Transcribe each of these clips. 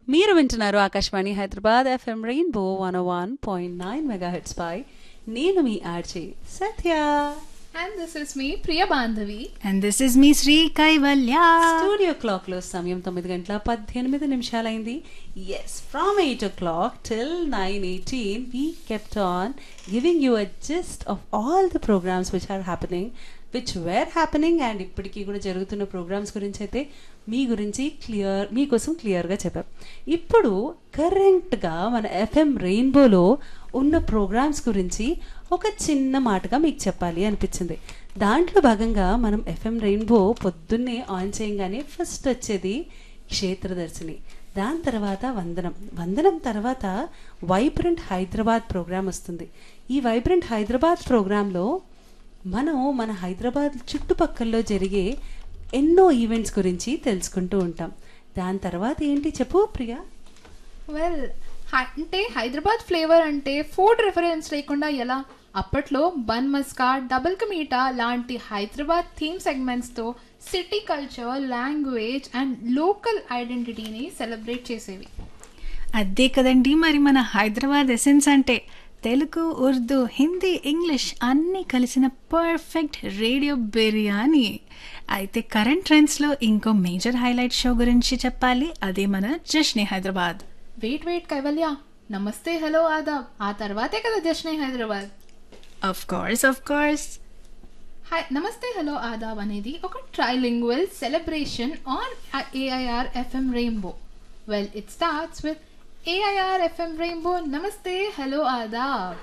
మీరు వింటున్నారు Akashvani Hyderabad FM Rainbow one one point nine megahertz పై నేను మీ RJ Satya And this is me, Priya Bandhavi. And this is me Sri Kaivalya studio clock లో సమయం తొమ్మిది గంటల పద్దెనిమిది నిమిషాలైంది yes from eight o'clock till nine eighteen we kept on giving you a gist of all the programmes which are happening which were happening and ఇప్పటికీ కూడా జరుగుతున్న programmes గురించి అయితే మీ గురించి క్లియర్ మీకోసం క్లియర్గా చెప్పాం ఇప్పుడు కరెంట్గా మన ఎఫ్ఎం రెయిన్బోలో ఉన్న ప్రోగ్రామ్స్ గురించి ఒక చిన్న మాటగా మీకు చెప్పాలి అనిపించింది దాంట్లో భాగంగా మనం ఎఫ్ఎం రెయిన్బో పొద్దున్నే ఆన్ చేయగానే ఫస్ట్ వచ్చేది క్షేత్రదర్శిని దాని తర్వాత వందనం వందనం తర్వాత వైబ్రెంట్ హైదరాబాద్ ప్రోగ్రామ్ వస్తుంది ఈ వైబ్రెంట్ హైదరాబాద్ ప్రోగ్రాంలో మనం మన హైదరాబాద్ చుట్టుపక్కల్లో జరిగే ఎన్నో ఈవెంట్స్ గురించి తెలుసుకుంటూ ఉంటాం దాని తర్వాత ఏంటి చెప్పు ప్రియా వెల్ అంటే హైదరాబాద్ ఫ్లేవర్ అంటే ఫుడ్ రిఫరెన్స్ లేకుండా ఎలా అప్పట్లో బన్ మస్కా డబుల్ కమీటా లాంటి హైదరాబాద్ థీమ్ సెగ్మెంట్స్తో city culture language and local ఐడెంటిటీని సెలబ్రేట్ చేసేవి అదే కదండి మరి మన హైదరాబాద్ ఎసెన్స్ అంటే తెలుగు ఉర్దూ హిందీ ఇంగ్లీష్ అన్నీ కలిసిన పర్ఫెక్ట్ రేడియో బిర్యానీ అయితే కరెంట్ ట్రెండ్స్లో ఇంకో మేజర్ హైలైట్ షో గురించి చెప్పాలి అదే మన జష్నే హైదరాబాద్ వెయిట్ వెయిట్ కైవల్య నమస్తే హలో ఆదాబ్ ఆ తర్వాతే కదా Jashne Hyderabad of course of course hi నమస్తే హలో ఆదాబ్ అనేది ఒక trilingual celebration on AIR FM Rainbow well it starts with AIR FM Rainbow నమస్తే హలో ఆదాబ్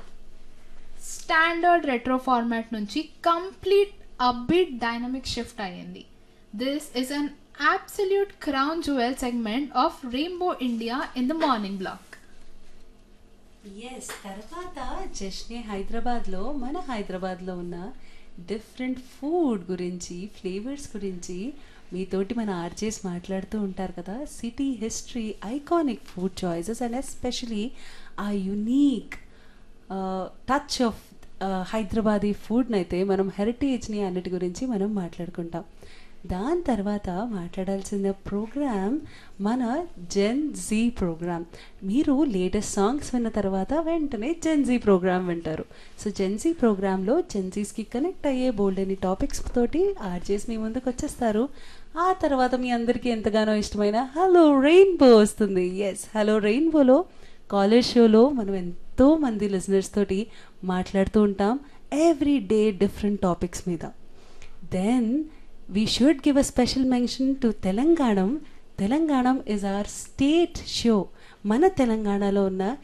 స్టాండర్డ్ రెట్రో ఫార్మాట్ నుంచి కంప్లీట్ అబ్బిట్ డైనమిక్ షిఫ్ట్ అయ్యింది this is an absolute crown jewel segment of Rainbow India in the morning block yes తర్వాత జష్నే హైదరాబాద్లో మన హైదరాబాద్లో ఉన్న different food గురించి ఫ్లేవర్స్ గురించి మీతోటి మన ఆర్జేస్ మాట్లాడుతూ ఉంటారు కదా city history iconic food choices and especially ఆ యునీక్ టచ్ ఆఫ్ హైదరాబాదీ ఫుడ్ని అయితే మనం హెరిటేజ్ని అన్నిటి గురించి మనం మాట్లాడుకుంటాం దాని తర్వాత మాట్లాడాల్సిన ప్రోగ్రామ్ మన జెన్ జీ ప్రోగ్రామ్ మీరు లేటెస్ట్ సాంగ్స్ విన్న తర్వాత వెంటనే జెన్ జీ ప్రోగ్రామ్ వింటారు సో జెన్ జీ ప్రోగ్రాంలో జెన్జీస్కి కనెక్ట్ అయ్యే బోల్డ్ అని టాపిక్స్ తోటి ఆర్జేస్ మీ ముందుకు వచ్చేస్తారు ఆ తర్వాత మీ అందరికీ ఎంతగానో ఇష్టమైన హలో రెయిన్బో వస్తుంది ఎస్ హలో రెయిన్బోలో కాలేజ్ షోలో మనం ఎంతో మంది లిజనర్స్ తోటి మాట్లాడుతూ ఉంటాం ఎవ్రీ డే డిఫరెంట్ టాపిక్స్ మీద then we should give a special mention to Telanganam Telanganam is our state show మన తెలంగాణలో ఉన్న